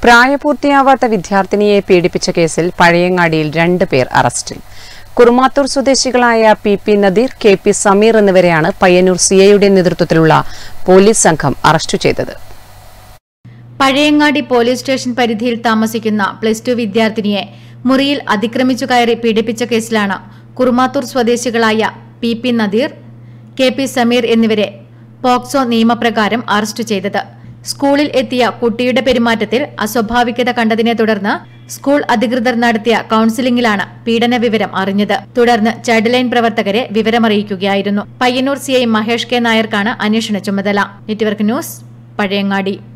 പ്രായപൂർത്തിയാവാത്ത വിദ്യാർത്ഥിനിയെ പീഡിപ്പിച്ച കേസിൽ പഴയങ്ങാടിയിൽ രണ്ട് പേർ അറസ്റ്റിൽ കുറുമാത്തൂർ സ്വദേശികളായ P P Nadeer K P Sameer എന്നിവരെയാണ് പയ്യന്നൂർ സിഐയുടെ നേതൃത്വത്തിലുള്ള പോലീസ് സംഘം അറസ്റ്റ് ചെയ്തത് പഴയങ്ങാടി പോലീസ് സ്റ്റേഷൻ പരിധിയിൽ താമസിക്കുന്ന പ്ലസ് ടു വിദ്യാർത്ഥിനിയെ മുറിയിൽ അതിക്രമിച്ചു കയറി പീഡിപ്പിച്ച കേസിലാണ് കുറുമാത്തൂർ സ്വദേശികളായ P P Nadeer K P Sameer എന്നിവരെ പോക്സോ നിയമപ്രകാരം അറസ്റ്റ് ചെയ്തത് സ്കൂളിൽ എത്തിയ കുട്ടിയുടെ പെരുമാറ്റത്തിൽ അസ്വാഭാവികത കണ്ടതിനെ തുടർന്ന് സ്കൂൾ അധികൃതർ നടത്തിയ കൌൺസിലിംഗിലാണ് പീഡന വിവരം അറിഞ്ഞത് തുടർന്ന് ചൈൽഡ് ലൈൻ പ്രവർത്തകരെ വിവരമറിയിക്കുകയായിരുന്നു പയ്യന്നൂർ സിഐ മഹേഷ് കെ നായർക്കാണ് അന്വേഷണ ചുമതല നെറ്റ്വർക്ക് ന്യൂസ് പഴയങ്ങാടി